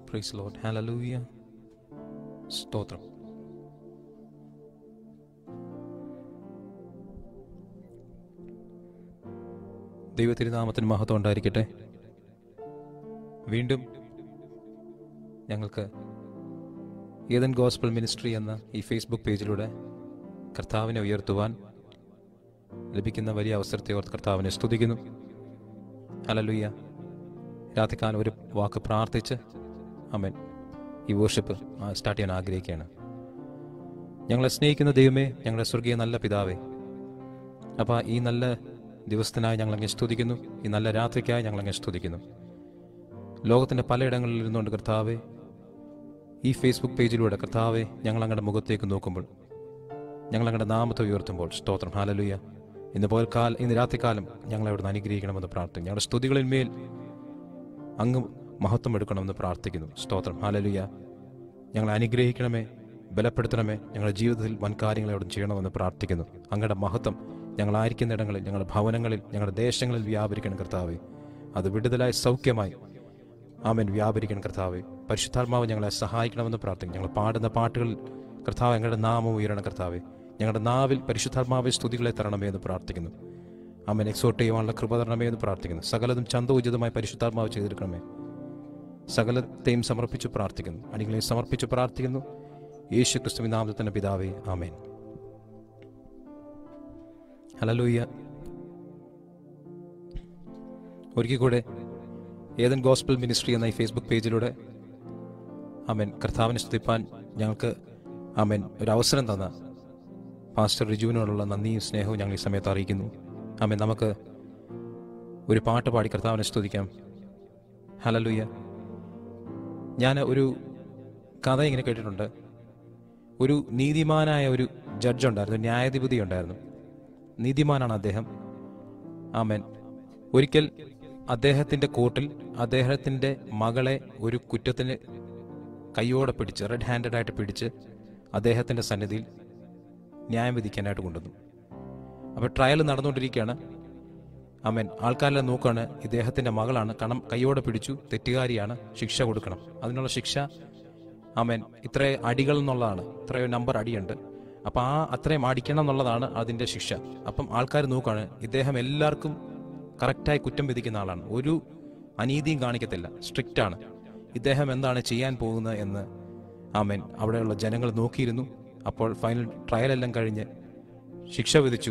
Price Lord hallelujah സ്തോത്രം ദൈവത്തിരുനാമത്തിന് മഹത്വം ഉണ്ടായിരിക്കട്ടെ വീണ്ടും ഞങ്ങൾക്ക് ഏതൻ ഗോസ്ബൽ മിനിസ്ട്രി എന്ന ഈ ഫേസ്ബുക്ക് പേജിലൂടെ കർത്താവിനെ ഉയർത്തുവാൻ ലഭിക്കുന്ന വലിയ അവസരത്തെ ഓർത്ത് കർത്താവിനെ സ്തുതിക്കുന്നു ഹലലുയ്യ രാത്രികാലം ഒരു വാക്ക് പ്രാർത്ഥിച്ച് അമൻ ഈ വർഷിപ്പ് സ്റ്റാർട്ട് ചെയ്യാൻ ആഗ്രഹിക്കുകയാണ് ഞങ്ങളെ സ്നേഹിക്കുന്ന ദൈവമേ ഞങ്ങളുടെ സ്വർഗീയ നല്ല പിതാവേ അപ്പോൾ ഈ നല്ല ദിവസത്തിനായി ഞങ്ങളങ്ങ് സ്തുതിക്കുന്നു ഈ നല്ല രാത്രിക്കായി ഞങ്ങളങ്ങ് സ്തുതിക്കുന്നു ലോകത്തിൻ്റെ പലയിടങ്ങളിൽ ഇരുന്നുകൊണ്ട് കർത്താവെ ഈ ഫേസ്ബുക്ക് പേജിലൂടെ കർത്താവെ ഞങ്ങൾ അങ്ങയുടെ മുഖത്തേക്ക് നോക്കുമ്പോൾ ഞങ്ങൾ അങ്ങയുടെ നാമത്തെ ഉയർത്തുമ്പോൾ സ്തോത്രം ഹാലലുയ ഇന്ന് പോൽക്കാൽ ഇന്ന് രാത്രികാലം ഞങ്ങളെ അവിടുന്ന് അനുഗ്രഹിക്കണമെന്ന് പ്രാർത്ഥിക്കും ഞങ്ങളുടെ സ്തുതികളിന്മേൽ അങ്ങ് മഹത്വം എടുക്കണമെന്ന് പ്രാർത്ഥിക്കുന്നു സ്തോത്രം ഹാലലുയ ഞങ്ങളെ അനുഗ്രഹിക്കണമേ ബലപ്പെടുത്തണമേ ഞങ്ങളുടെ ജീവിതത്തിൽ വൻ കാര്യങ്ങൾ അവിടെ ചെയ്യണമെന്ന് പ്രാർത്ഥിക്കുന്നു അങ്ങയുടെ മഹത്വം ഞങ്ങളായിരിക്കുന്ന ഇടങ്ങളിൽ ഞങ്ങളുടെ ഭവനങ്ങളിൽ ഞങ്ങളുടെ ദേശങ്ങളിൽ വ്യാപരിക്കണം കർത്താവെ അത് വിടുതലായി സൗഖ്യമായി ആമൻ വ്യാപരിക്കണം കർത്താവെ പരിശുദ്ധാത്മാവ് ഞങ്ങളെ സഹായിക്കണമെന്ന് പ്രാർത്ഥിക്കും ഞങ്ങൾ പാടുന്ന പാട്ടുകളിൽ കർത്താവ് ഞങ്ങളുടെ നാമം ഉയരണം കർത്താവെ ഞങ്ങളുടെ നാവിൽ പരിശുദ്ധാത്മാവെ സ്തുതികളെ തരണമേ എന്ന് പ്രാർത്ഥിക്കുന്നു അമ്മൻ എക്സോട്ട് ചെയ്യുവാനുള്ള കൃപ തരണമേ എന്ന് പ്രാർത്ഥിക്കുന്നു സകലതും ചന്തോചിതമായി പരിശുദ്ധാത്മാവ് ചെയ്തെടുക്കണമേ സകലത്തെയും സമർപ്പിച്ചു പ്രാർത്ഥിക്കുന്നു അടികളെയും സമർപ്പിച്ചു പ്രാർത്ഥിക്കുന്നു യേശു ക്രിസ്തുവിൻ നാമത്തിന്റെ പിതാവേ ആമേൻ ഹലലൂയ്യ ഒരിക്കൽ കൂടെ ഏതൻ ഗോസ്ബൽ മിനിസ്ട്രി എന്ന ഈ ഫേസ്ബുക്ക് പേജിലൂടെ അമൻ കർത്താവിനെ സ്തുതിപ്പാൻ ഞങ്ങൾക്ക് അമൻ ഒരു അവസരം തന്ന പാസ്റ്റർ റിജുവിനോടുള്ള നന്ദിയും സ്നേഹവും ഞങ്ങൾ ഈ സമയത്ത് അറിയിക്കുന്നു അമൻ നമുക്ക് ഒരു പാട്ട് പാടി കർത്താവിനെ സ്തുതിക്കാം ഹലലുയ്യ ഞാൻ ഒരു കഥ ഇങ്ങനെ കേട്ടിട്ടുണ്ട് ഒരു നീതിമാനായ ഒരു ജഡ്ജ് ഉണ്ടായിരുന്നു ന്യായാധിപതി ഉണ്ടായിരുന്നു നീതിമാനാണ് അദ്ദേഹം ആമൻ ഒരിക്കൽ അദ്ദേഹത്തിന്റെ കോർട്ടിൽ അദ്ദേഹത്തിന്റെ മകളെ ഒരു കുറ്റത്തിന് കൈയോടെ പിടിച്ച് റെഡ് ഹാൻഡഡ് ആയിട്ട് പിടിച്ച് അദ്ദേഹത്തിന്റെ സന്നിധിയിൽ ന്യായം വിധിക്കാനായിട്ട് കൊണ്ടുവന്നു അപ്പോൾ ട്രയൽ നടന്നുകൊണ്ടിരിക്കുകയാണ് അമൻ ആൾക്കാരെല്ലാം നോക്കാണ് ഇദ്ദേഹത്തിന്റെ മകളാണ് കണം കൈയോടെ പിടിച്ചു തെറ്റുകാരിയാണ് ശിക്ഷ കൊടുക്കണം അതിനുള്ള ശിക്ഷ അമൻ ഇത്ര അടികൾ എന്നുള്ളതാണ് ഇത്രയോ നമ്പർ അടിയുണ്ട് അപ്പം ആ അത്രയും അടിക്കണം എന്നുള്ളതാണ് അതിന്റെ ശിക്ഷ അപ്പം ആൾക്കാർ നോക്കാണ് ഇദ്ദേഹം എല്ലാവർക്കും കറക്റ്റായി കുറ്റം വിധിക്കുന്ന ആളാണ് ഒരു അനീതിയും കാണിക്കത്തില്ല സ്ട്രിക്റ്റ് ആണ് ഇദ്ദേഹം എന്താണ് ചെയ്യാൻ പോകുന്നത് എന്ന് ആമേൻ അവിടെയുള്ള ജനങ്ങൾ നോക്കിയിരുന്നു അപ്പോൾ ഫൈനൽ ട്രയൽ എല്ലാം കഴിഞ്ഞ് ശിക്ഷ വിധിച്ചു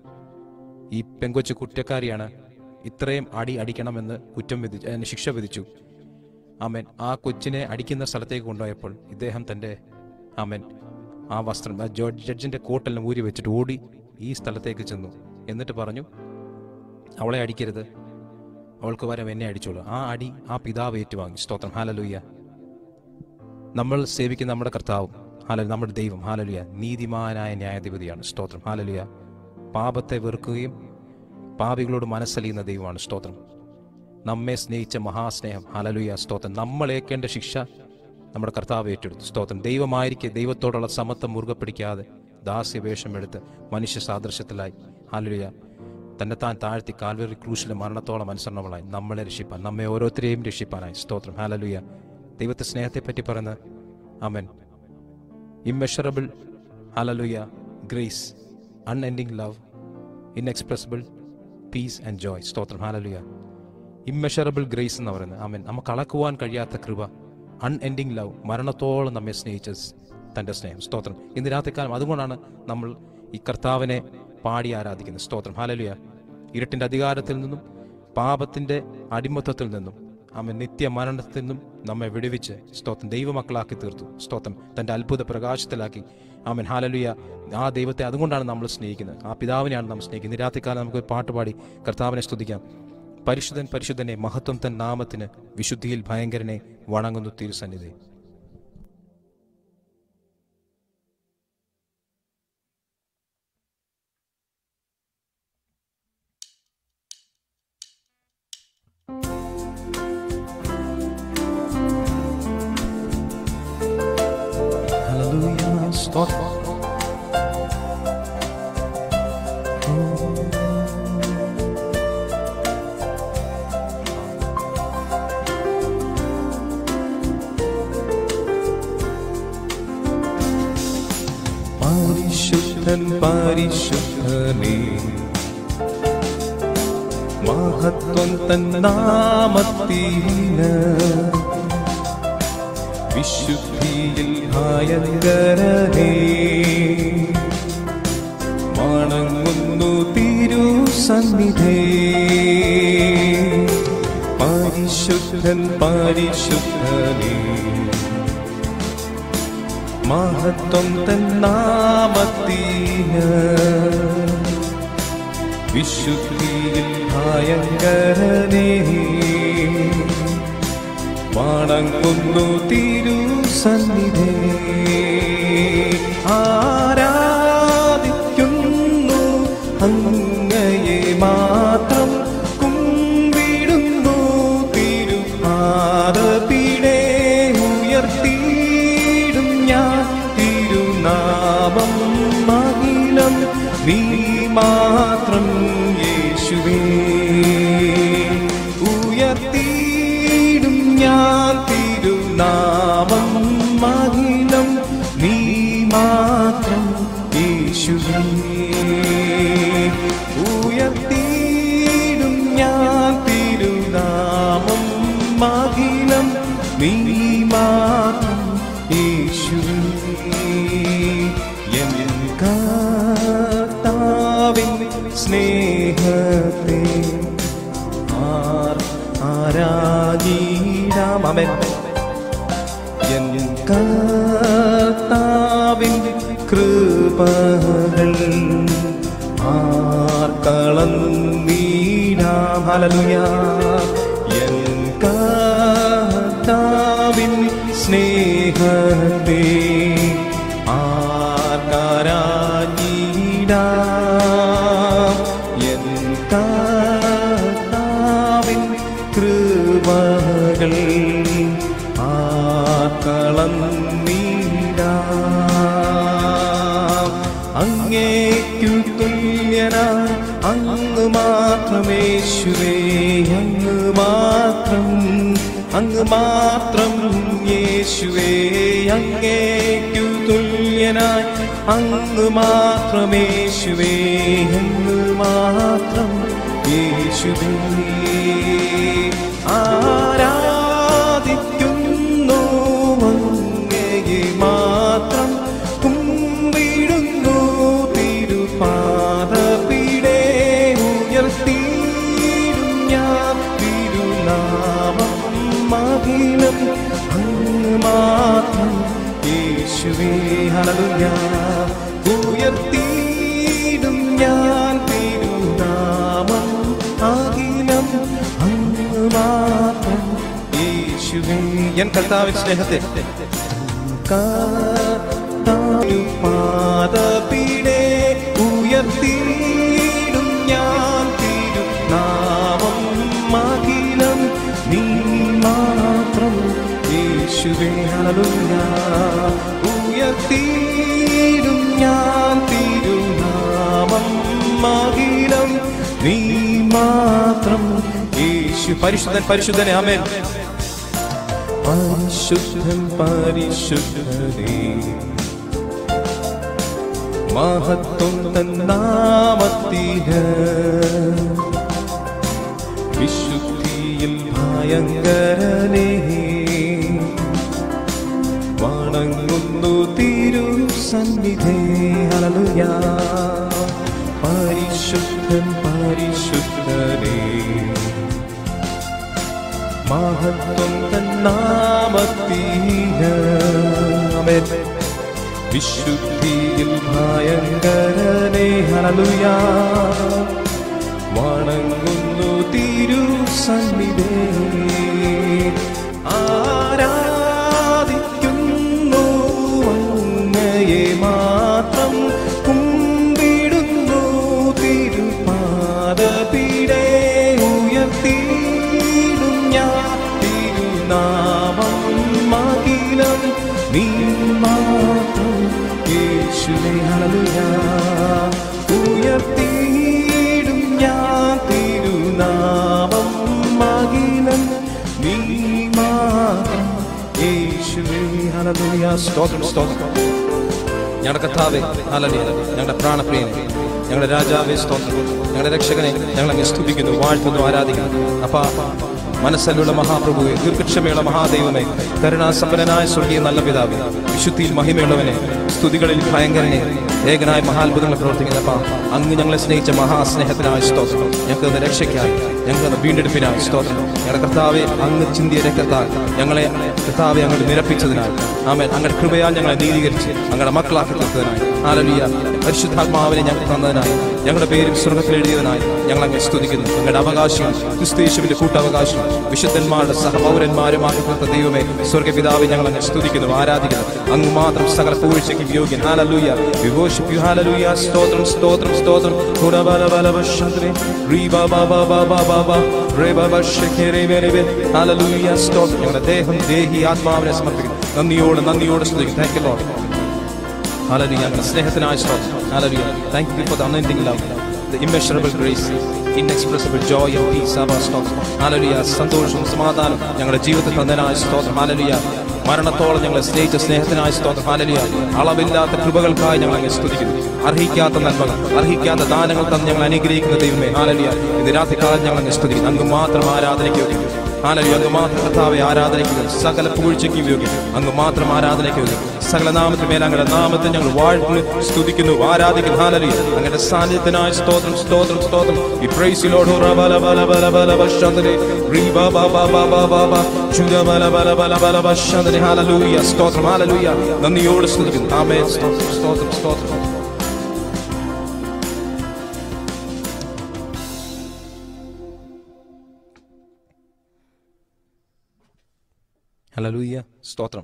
ഈ പെങ്കൊച്ചു കുറ്റക്കാരിയാണ് ഇത്രയും അടി അടിക്കണമെന്ന് കുറ്റം വിധിച്ചു അതിന് ശിക്ഷ വിധിച്ചു ആമേൻ ആ കൊച്ചിനെ അടിക്കുന്ന സ്ഥലത്തേക്ക് കൊണ്ടുപോയപ്പോൾ ഇദ്ദേഹം തൻ്റെ ആമേൻ ആ വസ്ത്രം ആ ജഡ്ജ് ജഡ്ജിന്റെ കോട്ടെല്ലാം ഊരി വെച്ചിട്ട് ഓടി ഈ സ്ഥലത്തേക്ക് ചെന്നു എന്നിട്ട് പറഞ്ഞു അവളെ അടിക്കരുത് അവൾക്ക് വരം എന്നെ അടിച്ചോളൂ ആ അടി ആ പിതാവ് ഏറ്റുവാങ്ങി സ്തോത്രം ഹാലലുയ്യ നമ്മൾ സേവിക്കുന്ന നമ്മുടെ കർത്താവും ഹാല നമ്മുടെ ദൈവം ഹാലലുയ നീതിമാനായ ന്യായാധിപതിയാണ് സ്തോത്രം ഹാലലുയ പാപത്തെ വെറുക്കുകയും പാപികളോട് മനസ്സലിയുന്ന ദൈവമാണ് സ്തോത്രം നമ്മെ സ്നേഹിച്ച മഹാസ്നേഹം ഹാലലുയ സ്തോത്രം നമ്മൾ ഏക്കേണ്ട ശിക്ഷ നമ്മുടെ കർത്താവ് ഏറ്റെടുത്തു സ്തോത്രം ദൈവമായിരിക്കെ ദൈവത്തോടുള്ള സമത്വം മുറുകെ പിടിക്കാതെ ദാസ്യവേഷം എടുത്ത് മനുഷ്യ സാദൃശ്യത്തിലായി ഹാലലുയ തന്നെ താൻ താഴ്ത്തി കാൽവറി ക്രൂശിലെ മരണത്തോളം അനുസരണങ്ങളായി നമ്മളെ രക്ഷിപ്പാൻ നമ്മെ ഓരോരുത്തരെയും രക്ഷിപ്പാനായി സ്തോത്രം ഹാലലുയ ദൈവത്തെ സ്നേഹത്തെപ്പറ്റി പറയുന്ന amen immeasurable hallelujah grace unending love inexpressible peace and joy സ്തോത്രം ഹാലലുയ ഇമ്മെഷറബിൾ ഗ്രേസ് എന്ന് പറയുന്നത് ആമൻ നമുക്ക് അളക്കുവാൻ കഴിയാത്ത കൃപ അൺഎൻഡിങ് ലവ് മരണത്തോളം നമ്മെ സ്നേഹിച്ച തൻ്റെ സ്നേഹം സ്തോത്രം ഇന്ന് രാത്രിക്കാലം അതുകൊണ്ടാണ് നമ്മൾ ഈ കർത്താവിനെ പാടി ആരാധിക്കുന്നത് സ്തോത്രം ഹാലലുയ ഇരുട്ടിന്റെ അധികാരത്തിൽ നിന്നും പാപത്തിന്റെ അടിമത്തത്തിൽ നിന്നും അവൻ നിത്യ മരണത്തിൽ നിന്നും നമ്മെ വിടുവിച്ച് സ്തോത്രം ദൈവമക്കളാക്കി തീർത്തു സ്തോത്രം തന്റെ അത്ഭുത പ്രകാശത്തിലാക്കി ആമൻ ഹാലലുയ ആ ദൈവത്തെ അതുകൊണ്ടാണ് നമ്മൾ സ്നേഹിക്കുന്നത് ആ പിതാവിനെയാണ് നമ്മൾ സ്നേഹിക്കുന്നത് ഇന്ന് രാത്രിക്കാലം നമുക്ക് ഒരു പാട്ട് പാടി കർത്താവിനെ സ്തുതിക്കാം പരിശുദ്ധൻ പരിശുദ്ധനെ മഹത്വം തൻ നാമത്തിന് വിശുദ്ധിയിൽ ഭയങ്കരനെ വണങ്ങുന്നു തിരുസന്നിധി Hallelujah, സ്തോത്രം പരിശുദ്ധൻ പരിശുദ്ധനേ മഹത്വം തന്നാമത്തിന് വിശുദ്ധിയിൽ ഭയങ്കരനേ വണങ്ങുന്നു തിരുസന്നിധേ പരിശുദ്ധൻ പരിശുദ്ധനേ മഹത്വം തന്നാമത്തിന് വിശുദ്ധിയിൽ ഭയങ്കരനേ വണങ്ങുന്നു തിരുസന്നിധേ ആരാധിക്കുന്നു അങ്ങയെ മാത്രം കുമ്പിടുന്നു തിരുപാദപിടെ ഉയർത്തിയിടും ഞാൻ തിരുനാമം മഹിളം നീ മാത്രം യേശുവേ ഉയർത്തിയിടും ഞാൻ തിരുനാമം മഹിളം നീ മാത്രം യേശുവേ ഉയർത്തിയിടും ഞാൻ തിരുനാമം മഹിളം നീ മാത്രം യേശുവേ എൻ കർത്താവിൻ സ്നേഹത്തെ ആർ ആരാധീരാം അമേൻ എൻ കർത്താവിൻ കൃപകൾ ആർക്കളം നീടാം ഹല്ലേലൂയ എൻ കർത്താവിൻ സ്നേഹത്തെ ആർക്കാരാഞ്ഞിടാം എൻ കർത്താവിൻ കൃപകൾ ആർക്കളം നീടാം അങ്ങേക്കു തുല്യനാ അങ്ങ് മാത്രമേശുവേ അങ്ങ് മാത്രം അങ്ങ് മാത്രം യേശുവേ അങ്ങേക്കു തുല്യനായി അങ്ങ് മാത്രമേശുവേ അങ്ങ് മാത്രം യേശുവേ ആരാധിക്കുന്നു അങ്ങയെ മാത്രം കുമ്പിടുന്നു തിരുപാദപിടെ ഉയർത്തിയിടും ഞാൻ തിരുനാമം മഹിളം അങ്ങ് മാത്രം യേശുവേ ഹല്ലേലൂയ ഉയർത്തിയിടും ഞാൻ തിരുനാമം അഖിലം അങ്ങ് മാത്രം യേശുവേ എൻ കർത്താവിൻ സ്നേഹത്തെ പാദപീടെ ഉയർത്തിയിടും ഞാൻ തിരുനാമം മകിലം നീ മാത്രം യേശുവേ ഹല്ലേലൂയ ഉയർത്തിയിടും ഞാൻ തിരുനാമം മകിലം നീ മാത്രം യേശു പരിശുദ്ധൻ പരിശുദ്ധനെ ആമേൻ പരിശുദ്ധൻ പരിശുദ്ധനേ മഹത്വം തന്നാമത്തിന് വിശുദ്ധിയിൽ ഭയങ്കരനേ വണങ്ങുന്നു തിരു സന്നിധേ ഹല്ലേലൂയ പരിശുദ്ധൻ പരിശുദ്ധനേ മഹത്വം തന്നാമത്തിന് ആമേൻ വിശുദ്ധിയിൽ ഭയങ്കരനേ ഹല്ലേലൂയ വണങ്ങുന്നു തിരു സന്നിധേ ആരാധിക്കുന്നു അങ്ങയെ മാത്രം കുമ്പിടുന്നു തിരുപാദപീടെ ഉയർത്തിയിടും ഞാൻ തിരുനാമം മകിലം നീ മാത്രം യേശുവേ ഹല്ലേലൂയ ഉയർത്തിയിടും ഞാൻ തിരുനാമം മകിലം നീ മാത്രം യേശുവേ ഹല്ലേലൂയ സ്തോത്രം സ്തോത്രം ഞങ്ങളുടെ കഥാവെ ഹാലലിയ ഞങ്ങളുടെ പ്രാണപ്രിയനെ ഞങ്ങളുടെ രാജാവെ സ്തോത്രം ഞങ്ങളുടെ രക്ഷകനെ ഞങ്ങൾ അങ്ങ് സ്തുതിക്കുന്നു വാഴ്ത്തുന്നു ആരാധിക്കുന്നു അപ്പാ മനസ്സല്ലുള്ള മഹാപ്രഭുവെ ദീർഘക്ഷമയുള്ള മഹാദൈവമേ കരുണാസമ്പന്നനായ സ്വർഗീയ നല്ല പിതാവെ വിശുദ്ധിയിൽ മഹിമയുള്ളവനെ സ്തുതികളിൽ ഭയങ്കരനെ ഏകനായ മഹാത്ഭുതങ്ങൾ പ്രവർത്തിക്കുന്നപ്പ അങ്ങ് ഞങ്ങളെ സ്നേഹിച്ച മഹാസ്നേഹത്തിനായ സ്തോത്രം ഞങ്ങൾക്ക് രക്ഷയ്ക്കായി ഞങ്ങൾക്ക് വീണ്ടെടുപ്പിനായി സ്തോത്രം ഞങ്ങളുടെ കർത്താവെ അങ്ങ് ചിന്തിയ രക്തത്താൽ ഞങ്ങളെ കർത്താവെ അങ്ങോട്ട് നിരപ്പിച്ചതിനാൽ ആമേൻ അങ്ങയുടെ കൃപയാൽ ഞങ്ങളെ നീതീകരിച്ച് അങ്ങയുടെ മക്കളാക്കി തീർത്തതിനായി ആലലിയ പരിശുദ്ധാത്മാവിനെ ഞങ്ങൾക്ക് തന്നതിനായി ഞങ്ങളുടെ പേരും സ്വർഗത്തിൽ എഴുതിയതിനായി ഞങ്ങൾ അങ്ങ് സ്തുതിക്കുന്നു അങ്ങയുടെ അവകാശം ക്രിസ്തീശുവിന്റെ കൂട്ടവകാശം വിശുദ്ധന്മാരുടെ സഹപൗരന്മാരുമാക്കി തീർത്ത ദൈവമേ സ്വർഗപിതാവെ ഞങ്ങൾ അങ്ങ് സ്തുതിക്കുന്നു ആരാധിക്കുന്നു അങ്ങ് മാത്രം സകല പൂഴ്ചയ്ക്കും യോഗ്യൻ ഹാലലൂയ വിഘോഷിപ്പു ഹാലലൂയ സ്തോത്രം സ്തോത്രം സ്തോത്രം ഗുണബലബലവശന്ത്രേ റീബബബബബബബ റേബബശഖിരേബെരേബെ ഹാലലൂയ സ്തോത്രം ഞങ്ങളുടെ ദേഹം ദേഹി ആത്മാവിനെ സമർപ്പിക്കുന്നു നന്ദിയോട് നന്ദിയോട് സ്തുതിക്കുന്നു താങ്ക് യു ലോർഡ് Hallelujah. ഞങ്ങളുടെ സ്നേഹത്തിനായ സ്തോത്രം Hallelujah. Thank you for the anointing love, the immeasurable grace, inexpressible joy and peace of our സ്തോത്രം Hallelujah. സന്തോഷവും സമാധാനം ഞങ്ങളുടെ ജീവിതത്തിൽ തന്നതിനായ സ്തോത്രം Hallelujah. മരണത്തോളം ഞങ്ങളെ സ്നേഹിച്ച സ്നേഹത്തിനായ സ്തോത്രം Hallelujah. അളവില്ലാത്ത കൃപകൾക്കായി ഞങ്ങൾ അങ്ങ് സ്തുതിക്കുന്നു അർഹിക്കാത്ത നന്മകൾ അർഹിക്കാത്ത ദാനങ്ങൾ തന്ന് ഞങ്ങൾ അനുഗ്രഹിക്കുന്ന ദൈവമേ ഹാലലിയ ഇത് രാത്രികാലം ഞങ്ങൾ അങ്ങ് സ്തുതിക്കുന്നു അങ്ങ് മാത്രം ആരാധനയ്ക്ക് യോഗ്യം ഹാലലിയ അങ്ങ് മാത്രം കർത്താവെ ആരാധനയ്ക്ക് യോഗ്യം. സകല പുകഴ്ചയ്ക്കും യോഗ്യം അങ്ങ് മാത്രം ആരാധനയ്ക്ക് യോഗ്യം സകല നാമത്തിന് മേലെ അങ്ങയുടെ നാമത്തെ ഞങ്ങൾ വാഴ്ത്തുന്നു സ്തുതിക്കുന്നു ആരാധിക്കുന്നു ഹാലലിയ അങ്ങയുടെ സാന്നിധ്യത്തിനായ സ്തോത്രം സ്തോത്രം സ്തോത്രം ഈ പ്രൈസ് ലോഡ് ബല ബല ബല ബല ബശന്തനെ റീബ ബ ബ ബ ബ ബ ബ ചുര ബല ബല ബല ബല ബശന്തനെ ഹാലലൂയ സ്തോത്രം ഹാലലൂയ നന്ദിയോട് സ്തുതിക്കുന്നു ആമേൻ സ്തോത്രം സ്തോത്രം സ്തോത്രം ഹലലൂയ്യ സ്തോത്രം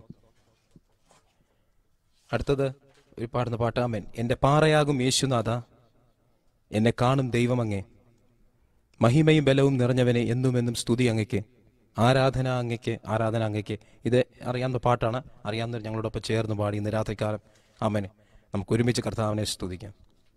അടുത്തത് ഒരു പാടുന്ന പാട്ടാമൻ എൻ്റെ പാറയാകും യേശുനാഥ എന്നെ കാണും ദൈവമങ്ങേ മഹിമയും ബലവും നിറഞ്ഞവനെ എന്നും എന്നും സ്തുതി അങ്ങയ്ക്ക് ആരാധന അങ്ങയ്ക്ക് ആരാധന അങ്ങയ്ക്ക് ഇത് അറിയാവുന്ന പാട്ടാണ് അറിയാവുന്നവർ ഞങ്ങളോടൊപ്പം ചേർന്ന് പാടി ഇന്ന് രാത്രികാലം ആമനെ നമുക്ക് ഒരുമിച്ച് കർത്താവിനെ സ്തുതിക്കാം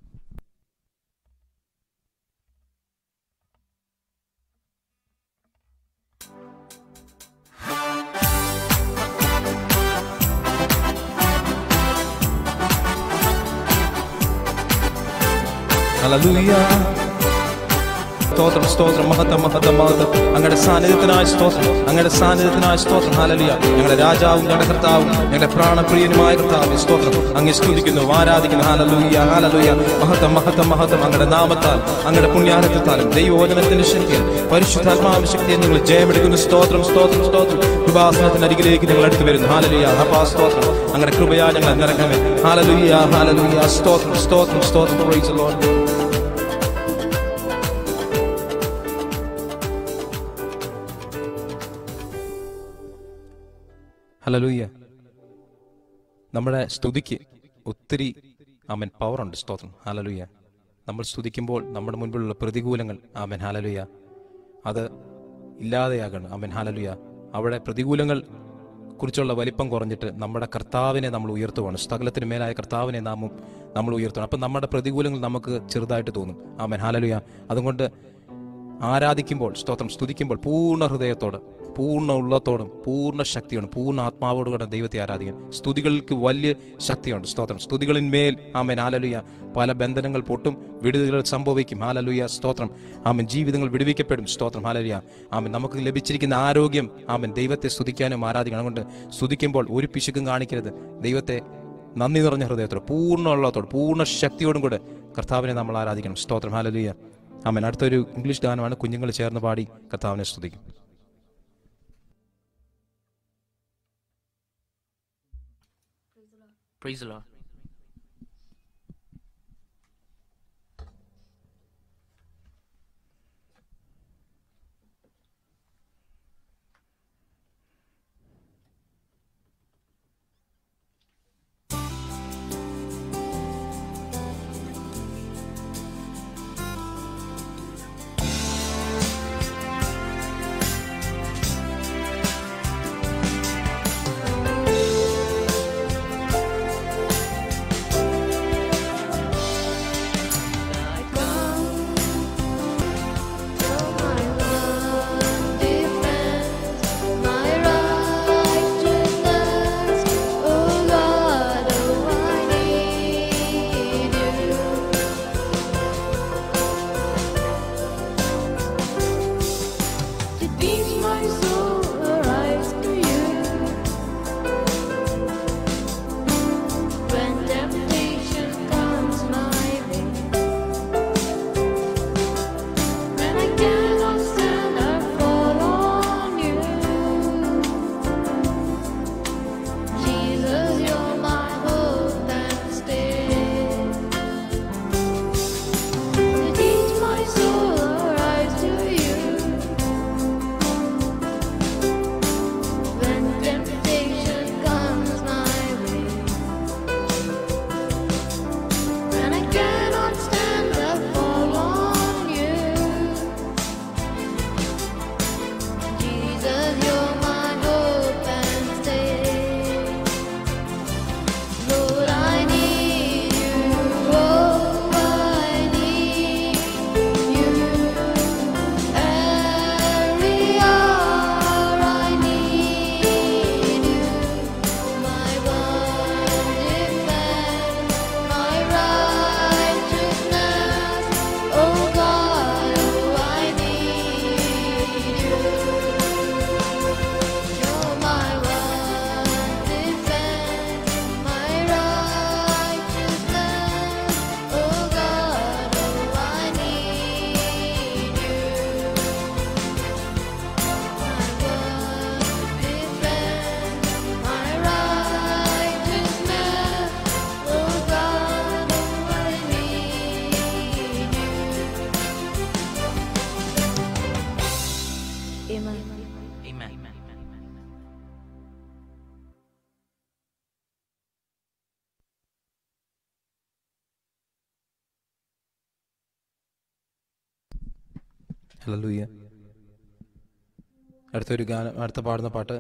ഹല്ലേലൂയ സ്തോത്രം സ്തോത്രം മഹത്വം മഹത്വം മഹത്വം അങ്ങയുടെ സാന്നിധ്യത്തിനായ സ്തോത്രം അങ്ങയുടെ സാന്നിധ്യത്തിനായ സ്തോത്രം ഹാലലിയ ഞങ്ങളുടെ രാജാവും ഞങ്ങളുടെ കർത്താവും ഞങ്ങളുടെ പ്രാണപ്രിയനുമായ കർത്താവ് സ്തോത്രം അങ്ങ് സ്തുതിക്കുന്നു ആരാധിക്കുന്നു ഹാലലൂയ ഹാലലൂയ മഹത്വം മഹത്വം മഹത്വം അങ്ങയുടെ നാമത്താൽ അങ്ങയുടെ പുണ്യാരത്താലും ദൈവവചനത്തിന്റെ ശക്തിയിൽ പരിശുദ്ധാത്മാവിന്റെ ശക്തിയെ നിങ്ങൾ ജയമെടുക്കുന്നു സ്തോത്രം സ്തോത്രം സ്തോത്രം കൃപാസനത്തിന് അരികിലേക്ക് നിങ്ങൾ അടുത്ത് വരുന്നു ഹാലലുയ ഹപാ സ്തോത്രം അങ്ങയുടെ കൃപയാ ഞങ്ങൾ നിറങ്ങമേ ഹാലലുയ ഹാലലുയ സ്തോത്രം സ്തോത്രം സ്തോത്രം പ്രൈസ് ലോർഡ് ഹലലൂയ്യ നമ്മുടെ സ്തുതിക്ക് ഒത്തിരി ആമൻ പവറുണ്ട് സ്തോത്രം ഹലലുയ്യ നമ്മൾ സ്തുതിക്കുമ്പോൾ നമ്മുടെ മുൻപിലുള്ള പ്രതികൂലങ്ങൾ ആമൻ ഹാലലുയ്യ അത് ഇല്ലാതെയാകണം ആമൻ ഹാലലുയ്യ അവിടെ പ്രതികൂലങ്ങൾ കുറിച്ചുള്ള വലിപ്പം കുറഞ്ഞിട്ട് നമ്മുടെ കർത്താവിനെ നമ്മൾ ഉയർത്തുവാണ് സകലത്തിന് മേലായ കർത്താവിനെ നാമും നമ്മൾ ഉയർത്തണം അപ്പം നമ്മുടെ പ്രതികൂലങ്ങൾ നമുക്ക് ചെറുതായിട്ട് തോന്നും ആമൻ ഹാലലുയ അതുകൊണ്ട് ആരാധിക്കുമ്പോൾ സ്തോത്രം സ്തുതിക്കുമ്പോൾ പൂർണ്ണ ഹൃദയത്തോട് പൂർണ്ണ ഉള്ളത്തോടും പൂർണ്ണ ശക്തിയോടും പൂർണ്ണ ആത്മാവോടുകൂടെ ദൈവത്തെ ആരാധിക്കാൻ സ്തുതികൾക്ക് വലിയ ശക്തിയുണ്ട് സ്തോത്രം സ്തുതികളിന്മേൽ ആമൻ ആലലുയ പല ബന്ധനങ്ങൾ പൊട്ടും വിടുതലുകൾ സംഭവിക്കും ഹാലലുയ സ്തോത്രം ആമൻ ജീവിതങ്ങൾ വിടുവിക്കപ്പെടും സ്തോത്രം ഹാലലുയ ആമൻ നമുക്ക് ലഭിച്ചിരിക്കുന്ന ആരോഗ്യം ആമൻ ദൈവത്തെ സ്തുതിക്കാനും ആരാധിക്കണം അതുകൊണ്ട് സ്തുതിക്കുമ്പോൾ ഒരു പിശുക്കും കാണിക്കരുത് ദൈവത്തെ നന്ദി നിറഞ്ഞ ഹൃദയത്തോട് പൂർണ്ണ ഉള്ളത്തോട് പൂർണ്ണ ശക്തിയോടും കൂടെ കർത്താവിനെ നമ്മൾ ആരാധിക്കണം സ്തോത്രം ഹാലലുയ ആമൻ അടുത്തൊരു ഇംഗ്ലീഷ് ഗാനമാണ് കുഞ്ഞുങ്ങൾ ചേർന്ന് പാടി കർത്താവിനെ സ്തുതിക്കും Praise the Lord. യേശുവേ Amen. Amen. ഹല്ലേലൂയ അടുത്തൊരു ഗാനം അടുത്ത പാടുന്ന പാട്ട്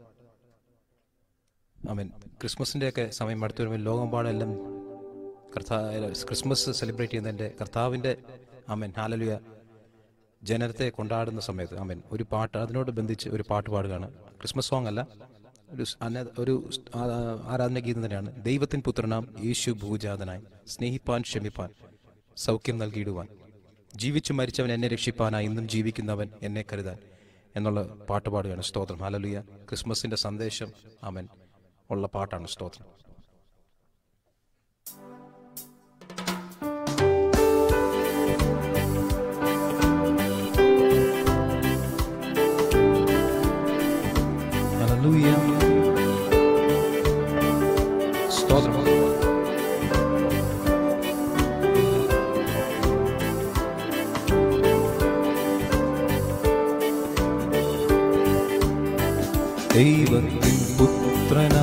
ആമേൻ ക്രിസ്മസിൻ്റെയൊക്കെ സമയം അടുത്ത് വരുമ്പോൾ ലോകമെമ്പാടെല്ലാം കർത്താ ക്രിസ്മസ് സെലിബ്രേറ്റ് ചെയ്യുന്നതിൻ്റെ കർത്താവിൻ്റെ ആമേൻ ഹാലലുയ ജനത്തെ കൊണ്ടാടുന്ന സമയത്ത് ആമേൻ ഒരു പാട്ട് അതിനോട് ബന്ധിച്ച് ഒരു പാട്ട് പാടുകയാണ് ക്രിസ്മസ് സോങ് അല്ല ഒരു സ് അന്ന- ഒരു സ് ആ- ആരാധന ഗീതം തന്നെയാണ് ദൈവത്തിൻ പുത്രനാം യേശു ഭൂജാതനായി സ്നേഹിപ്പാൻ ക്ഷമിപ്പാൻ സൗഖ്യം നൽകിയിടുവാൻ ജീവിച്ചു മരിച്ചവൻ എന്നെ രക്ഷിപ്പാനായി ഇന്നും ജീവിക്കുന്നവൻ എന്നെ കരുതാൻ എന്നുള്ള പാട്ട് പാടുകയാണ് സ്തോത്രം ഹാലലുയ ക്രിസ്മസിന്റെ സന്ദേശം ആമൻ ഉള്ള പാട്ടാണ് സ്തോത്രം ഹല്ലേലൂയ സ്തോത്രം ദൈവത്തിൻ പുത്രനാ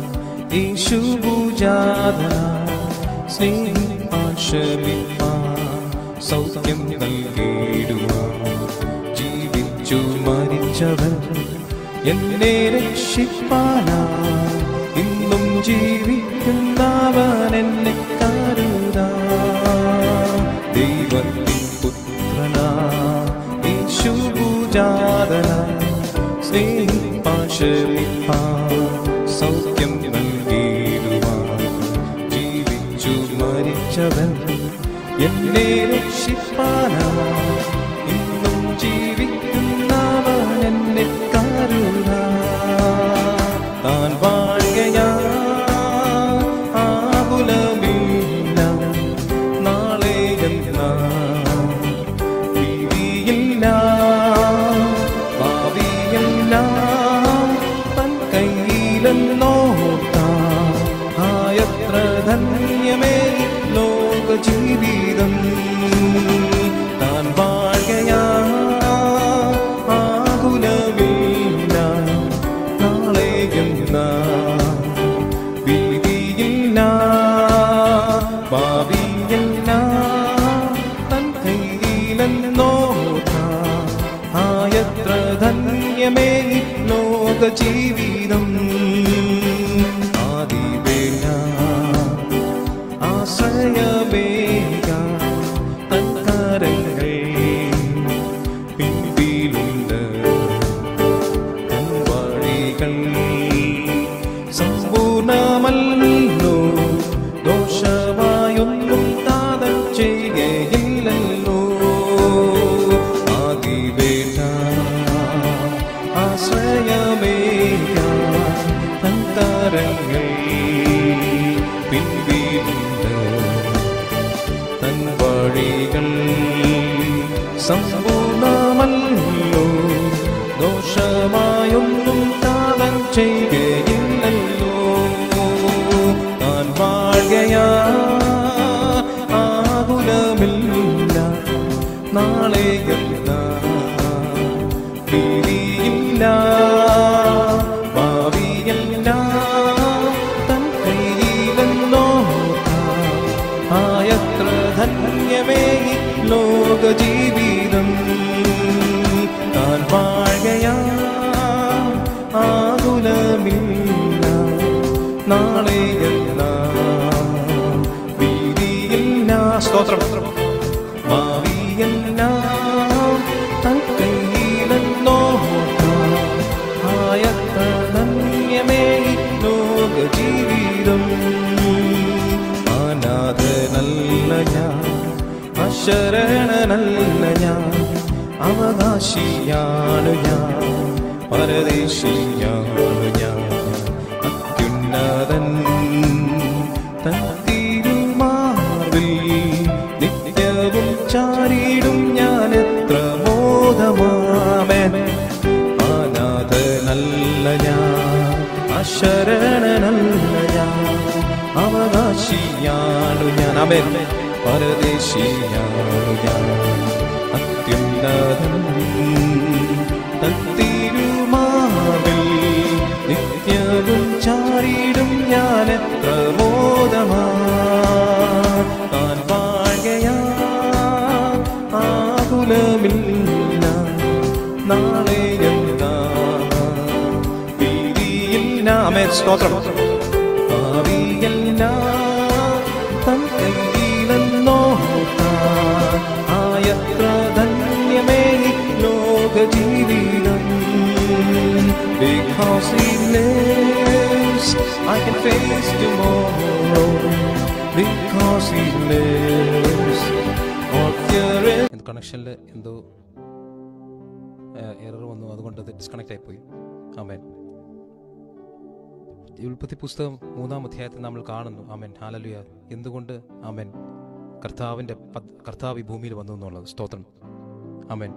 യേശുപൂജാതനാ സ്നേഹിപ്പാൻ ക്ഷമിപ്പാൻ സൗഖ്യം നൽകിയിടുവാൻ ജീവിച്ചു മരിച്ചവൻ എന്നെ രക്ഷിപ്പാനാ ഇന്നും ജീവിക്കുന്നവൻ എന്നെ കരുതാ ദൈവത്തിൻ പുത്രനാ യേശുപൂജാതനാ സ്നേഹിപ്പാശമിപ്പാൻ സൗഖ്യം നൽകിയിടുവാൻ ജീവിച്ചു മരിച്ചവൻ എന്നെ രക്ഷിപ്പാനാ ഇന്നും ജീവിക്കുന്നവൻ എന്നെ കരുതാ താൻ വാഴുകയാ ആകുലമില്ല നാളെ എന്നാ വിധിയില്ല ഭാവിയില്ല തൻ കയ്യിലെന്നോർത്താം ആയത്ര ധന്യമേ ലോക ജീവിതം താൻ വാഴയാ ആകുലമില്ല നാളെ എന്നാ വിധിയില്ല ഭാവിയില്ല തൻ കയ്യിലെന്നോർത്താം ആയത്ര ധന്യമേ ലോക ജീവിതം ആദിവേല ആശ്രയമേക തൻ കരങ്ങൾ പിൻപിലുണ്ട് തൻ വഴികൾ സമ്പൂർണമല്ലോ ദോഷമായൊന്നും താതൻ ചെയ്യുകയില്ലല്ലോ ആദിവേണ്ട ആശ്രയമേക തൻ കരങ്ങൾ പിൻപിലുണ്ട് തൻ വഴികൾ സമ്പൂർണമല്ലോ ദോഷമായൊന്നും താതൻ ചെയ്യുകയില്ലല്ലോ താൻ വാഴയാ ആകുലമില്ല നാളെ എന്താ ഭീതിയില്ല ഭാവിയില്ല തൻ കയ്യിലെന്നോർത്താം ആയത്ര ധന്യമേ ലോക ജീവിതം താൻ വാഴയാ ആകുലമില്ല നാളെ എന്നാ ഭീതിയില്ല സ്തോത്രം ഭാവിയില്ല തൻ കയ്യിലെന്നോർത്താം ആയത്ര ധന്യമേ ലോക ജീവിതം അനാഥനല്ല ഞാൻ അശരണനല്ല ഞാൻ അവകാശിയാണ് ഞാൻ പരദേശിയാണ് ഞാൻ അത്യുന്നതൻ തൻ തിരുമാർവിൽ നിത്യവും ചാരിടും ഞാൻ എത്ര മോദമാമൻ അനാഥനല്ല ഞാൻ അശരണനല്ല ഞാൻ അവകാശിയാണു ഞാൻ അവൻ പരദേശിയാണു ഞാൻ അത്യുന്നതൻ തൻ നാളെ എന്താ ഭീതിയിൽ നാമേ സ്തോത്രം ഭാവിയെല്ലാം തൻ കയ്യിലെന്നോർത്താൽ ആയത്ര ധന്യമേ ഈ ലോക ജീവിതം Because he lives, I can face tomorrow. Because he lives, all fear is കണക്ഷനിൽ എന്തോ എറർ വന്നു അതുകൊണ്ട് അത് ഡിസ്കണക്റ്റ് ആയിപ്പോയി ആമേൻ ഈ ഉൽപ്പത്തി പുസ്തകം മൂന്നാം അധ്യായത്തിൽ നമ്മൾ കാണുന്നു ആമേൻ ഹാലലുയ എന്തുകൊണ്ട് ആമേൻ കർത്താവിൻ്റെ പദ്- കർത്താവ് ഈ ഭൂമിയിൽ വന്നു എന്നുള്ളത് സ്തോത്രം ആമേൻ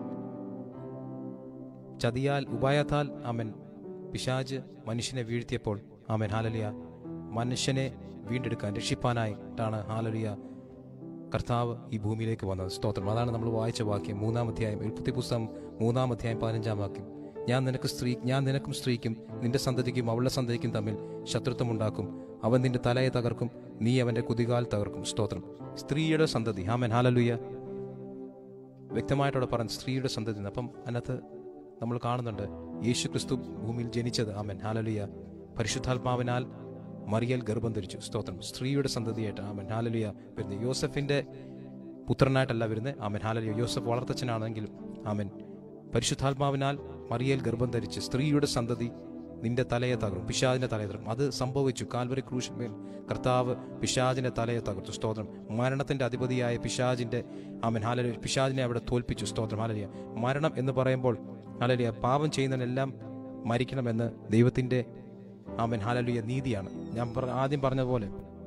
ചതിയാൽ ഉപായത്താൽ ആമേൻ പിശാജ് മനുഷ്യനെ വീഴ്ത്തിയപ്പോൾ ആമേൻ ഹാലലിയ മനുഷ്യനെ വീണ്ടെടുക്കാൻ രക്ഷിപ്പാനായിട്ടാണ് ഹാലലിയ കർത്താവ് ഈ ഭൂമിയിലേക്ക് വന്നത് സ്തോത്രം അതാണ് നമ്മൾ വായിച്ച വാക്യം മൂന്നാം അധ്യായം എഴുപത്തി പുസ്തകം മൂന്നാം അധ്യായം പതിനഞ്ചാം വാക്യം ഞാൻ നിനക്ക് സ്ത്രീ ഞാൻ നിനക്കും സ്ത്രീക്കും നിന്റെ സന്തതിക്കും അവളുടെ സന്തതിക്കും തമ്മിൽ ശത്രുത്വം ഉണ്ടാക്കും അവൻ നിന്റെ തലയെ തകർക്കും നീ അവന്റെ കുതികാൽ തകർക്കും സ്തോത്രം സ്ത്രീയുടെ സന്തതി ആമൻ ഹാലലുയ്യ വ്യക്തമായിട്ടവിടെ പറഞ്ഞു സ്ത്രീയുടെ സന്തതി എന്ന്. അപ്പം അതിനകത്ത് നമ്മൾ കാണുന്നുണ്ട് യേശു ക്രിസ്തു ഭൂമിയിൽ ജനിച്ചത് ആമൻ ഹാലലുയ പരിശുദ്ധാത്മാവിനാൽ മറിയൽ ഗർഭം ധരിച്ചു സ്തോത്രം സ്ത്രീയുടെ സന്തതിയായിട്ട് ആമൻ ഹാലലുയ വരുന്നത് യോസഫിന്റെ പുത്രനായിട്ടല്ല വരുന്നത് ആമൻ ഹാലലുയ യോസഫ് വളർത്തച്ഛനാണെങ്കിലും ആമൻ പരിശുദ്ധാത്മാവിനാൽ മറിയൽ ഗർഭം ധരിച്ച് സ്ത്രീയുടെ സന്തതി നിന്റെ തലയെ തകർക്കും പിശാജിന്റെ തലയെ തകർക്കും അത് സംഭവിച്ചു കാൽവരി ക്രൂശിന്മേൽ കർത്താവ് പിശാജിന്റെ തലയെ തകർത്തു സ്തോത്രം മരണത്തിന്റെ അധിപതിയായ പിശാജിന്റെ ആമൻ ഹാലലിയ പിശാജിനെ അവിടെ തോൽപ്പിച്ചു സ്തോത്രം ഹാലലിയ മരണം എന്ന് പറയുമ്പോൾ ഹാലലിയ പാപം ചെയ്യുന്നതിനെല്ലാം മരിക്കണമെന്ന് ദൈവത്തിന്റെ ആമൻ ഹാലലുയ നീതിയാണ് ഞാൻ പറ- ആദ്യം പറഞ്ഞതുപോലെ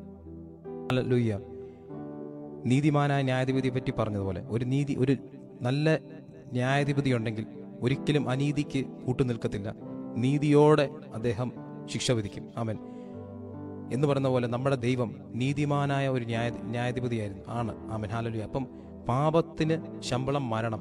ഹാലലുയ്യ നീതിമാനായ ന്യായാധിപതിയെ പറ്റി പറഞ്ഞതുപോലെ ഒരു നീതി ഒരു നല്ല ന്യായാധിപതി ഉണ്ടെങ്കിൽ ഒരിക്കലും അനീതിക്ക് കൂട്ടുനിൽക്കത്തില്ല നീതിയോടെ അദ്ദേഹം ശിക്ഷ വിധിക്കും ആമൻ എന്ന് പറയുന്ന പോലെ നമ്മുടെ ദൈവം നീതിമാനായ ഒരു ന്യായ ന്യായാധിപതിയായിരുന്നു ആണ് ആമൻ ഹാലലുയ അപ്പം പാപത്തിന് ശമ്പളം മരണം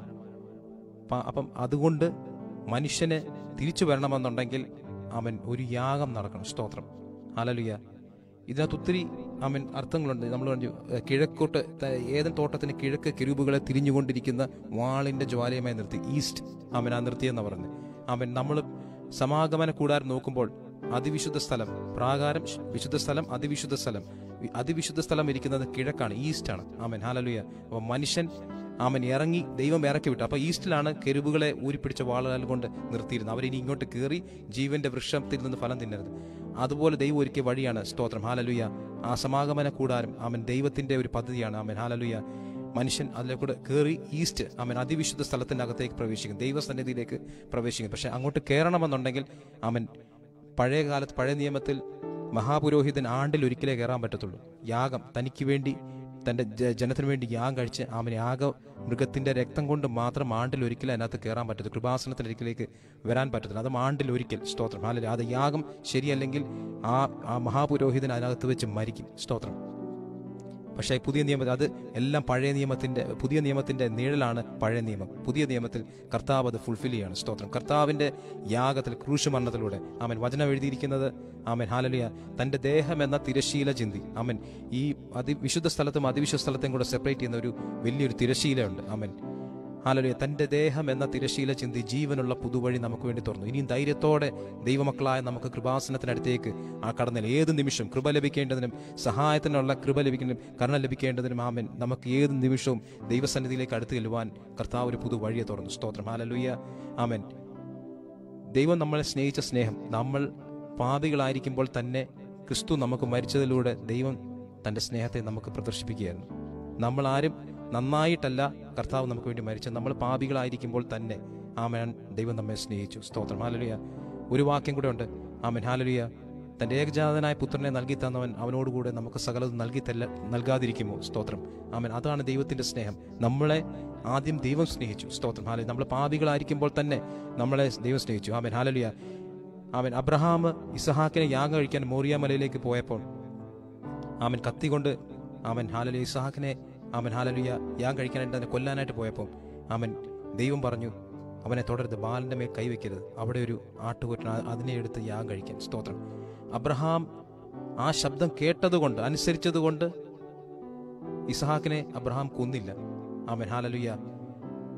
പ- അപ്പം അതുകൊണ്ട് മനുഷ്യന് തിരിച്ചു വരണമെന്നുണ്ടെങ്കിൽ അവൻ ഒരു യാഗം നടക്കണം സ്തോത്രം ഹാലലുയ ഇതിനകത്ത് ഒത്തിരി അവൻ അർത്ഥങ്ങളുണ്ട് നമ്മൾ പറഞ്ഞു ഏഹ്, കിഴക്കോട്ട് ത- ഏതൻ തോട്ടത്തിന് കിഴക്ക് കിരുബുകളെ തിരിഞ്ഞുകൊണ്ടിരിക്കുന്ന വാളിന്റെ ജ്വാലയമായി നിർത്തി ഈസ്റ്റ് അവൻ ആ നിർത്തിയെന്ന് പറഞ്ഞു അവൻ നമ്മൾ സമാഗമന കൂടാരം നോക്കുമ്പോൾ അതിവിശുദ്ധ സ്ഥലം പ്രാകാരം ശ്- വിശുദ്ധ സ്ഥലം അതിവിശുദ്ധ സ്ഥലം വി- അതിവിശുദ്ധ സ്ഥലം ഇരിക്കുന്നത് കിഴക്കാണ് ഈസ്റ്റാണ് ആമൻ ഹാലലുയ അപ്പോൾ മനുഷ്യൻ ആമൻ ഇറങ്ങി ദൈവം ഇറക്കി വിട്ടു അപ്പോൾ ഈസ്റ്റിലാണ് കെരുവുകളെ ഊരിപ്പിടിച്ച വാളുകൾ കൊണ്ട് നിർത്തിയിരുന്നത് അവരിനി ഇങ്ങോട്ട് കയറി ജീവന്റെ വൃക്ഷത്തിൽ നിന്ന് ഫലം തിന്നരുത് അതുപോലെ ദൈവം ഒരുക്കിയ വഴിയാണ് സ്തോത്രം ഹാലലുയ ആ സമാഗമന കൂടാരം ആമൻ ദൈവത്തിന്റെ ഒരു പദ്ധതിയാണ് ആമൻ ഹാലലുയ മനുഷ്യൻ അതിലെ കൂടെ കയറി ഈസ്റ്റ് അവൻ അതിവിശുദ്ധ സ്ഥലത്തിന്റെ അകത്തേക്ക് പ്രവേശിക്കും ദൈവസന്നിധിയിലേക്ക് പ്രവേശിക്കും പക്ഷെ അങ്ങോട്ട് കയറണമെന്നുണ്ടെങ്കിൽ അവൻ പഴയ കാലത്ത് പഴയ നിയമത്തിൽ മഹാപുരോഹിതൻ ആണ്ടിൽ ഒരിക്കലേ കയറാൻ പറ്റത്തുള്ളൂ യാഗം തനിക്ക് വേണ്ടി തൻ്റെ ജ- ജനത്തിന് വേണ്ടി യാഗം കഴിച്ച് അവൻ യാഗ മൃഗത്തിന്റെ രക്തം കൊണ്ട് മാത്രം ആണ്ടിൽ ഒരിക്കലും അതിനകത്ത് കയറാൻ പറ്റത്തില്ല കൃപാസനത്തിന്റെ ഒരിക്കലേക്ക് വരാൻ പറ്റത്തില്ല അത് ആണ്ടിൽ ഒരിക്കൽ സ്തോത്രം ഹാലലൂയ അത് യാഗം ശരിയല്ലെങ്കിൽ ആ ആ മഹാപുരോഹിതൻ അതിനകത്ത് വെച്ച് മരിക്കും സ്തോത്രം പക്ഷേ പുതിയ നിയമത്തിൽ അത് എല്ലാം പഴയ നിയമത്തിന്റെ പുതിയ നിയമത്തിന്റെ നിഴലാണ് പഴയ നിയമം പുതിയ നിയമത്തിൽ കർത്താവ് അത് ഫുൾഫിൽ ചെയ്യാണ് സ്തോത്രം കർത്താവിന്റെ യാഗത്തിൽ ക്രൂശ് മരണത്തിലൂടെ അവൻ വചനം എഴുതിയിരിക്കുന്നത് ആമൻ ഹാലലിയ തന്റെ ദേഹം എന്ന തിരശീല ചിന്തി അവൻ ഈ അതി വിശുദ്ധ സ്ഥലത്തും അതിവിശുദ്ധ സ്ഥലത്തെയും കൂടെ സെപ്പറേറ്റ് ചെയ്യുന്ന ഒരു വലിയൊരു തിരശീലയുണ്ട് അവൻ ഹാലലിയ തന്റെ ദേഹം എന്ന തിരശീല ചിന്തി ജീവനുള്ള പുതുവഴി നമുക്ക് വേണ്ടി തുറന്നു ഇനിയും ധൈര്യത്തോടെ ദൈവമക്കളായ നമുക്ക് കൃപാസനത്തിനടുത്തേക്ക് ആ കടന്നിൽ ഏത് നിമിഷം കൃപ ലഭിക്കേണ്ടതിനും സഹായത്തിനുള്ള കൃപ ലഭിക്കുന്നതിനും കരുണ ലഭിക്കേണ്ടതിനും ആമൻ നമുക്ക് ഏത് നിമിഷവും ദൈവസന്നിധിയിലേക്ക് അടുത്ത് ചെല്ലുവാൻ കർത്താവ് ഒരു പുതു വഴിയെ തുറന്നു സ്തോത്രം ഹാലലുയ്യ ആമൻ ദൈവം നമ്മളെ സ്നേഹിച്ച സ്നേഹം നമ്മൾ പാപികളായിരിക്കുമ്പോൾ തന്നെ ക്രിസ്തു നമുക്ക് മരിച്ചതിലൂടെ ദൈവം തന്റെ സ്നേഹത്തെ നമുക്ക് പ്രദർശിപ്പിക്കുകയായിരുന്നു നമ്മൾ ആരും നന്നായിട്ടല്ല കർത്താവ് നമുക്ക് വേണ്ടി മരിച്ചത് നമ്മൾ പാപികളായിരിക്കുമ്പോൾ തന്നെ ആമൻ ദൈവം നമ്മെ സ്നേഹിച്ചു സ്തോത്രം ഹാലലുയ ഒരു വാക്യം കൂടെ ഉണ്ട് ആമൻ ഹാലലുയ തന്റെ ഏകജാതനായ പുത്രനെ നൽകി തന്നവൻ അവനോടുകൂടെ നമുക്ക് സകലതും നൽകി തല്ല നൽകാതിരിക്കുമോ സ്തോത്രം ആമൻ അതാണ് ദൈവത്തിന്റെ സ്നേഹം നമ്മളെ ആദ്യം ദൈവം സ്നേഹിച്ചു സ്തോത്രം ഹാലി നമ്മൾ പാപികളായിരിക്കുമ്പോൾ തന്നെ നമ്മളെ ദൈവം സ്നേഹിച്ചു ആമൻ ഹാലലുയ അവൻ അബ്രഹാം ഇസഹാക്കിനെ യാഗം കഴിക്കാൻ മോറിയ മലയിലേക്ക് പോയപ്പോൾ അവൻ കത്തി കൊണ്ട് അവൻ ഹാലലു ഇസഹാക്കിനെ അവൻ ഹാലലുയ യാഗം കഴിക്കാനായിട്ട് അതിനെ കൊല്ലാനായിട്ട് പോയപ്പോൾ അവൻ ദൈവം പറഞ്ഞു അവനെ തുടരുത് ബാലിന്റെ മേൽ കൈവയ്ക്കരുത് അവിടെ ഒരു ആട്ടുകൊറ്റൻ ആ- അതിനെ എടുത്ത് യാഗം കഴിക്കാൻ സ്തോത്രം അബ്രഹാം ആ ശബ്ദം കേട്ടതുകൊണ്ട് അനുസരിച്ചതുകൊണ്ട് ഇസഹാക്കിനെ അബ്രഹാം കൊന്നില്ല അവൻ ഹാലലുയ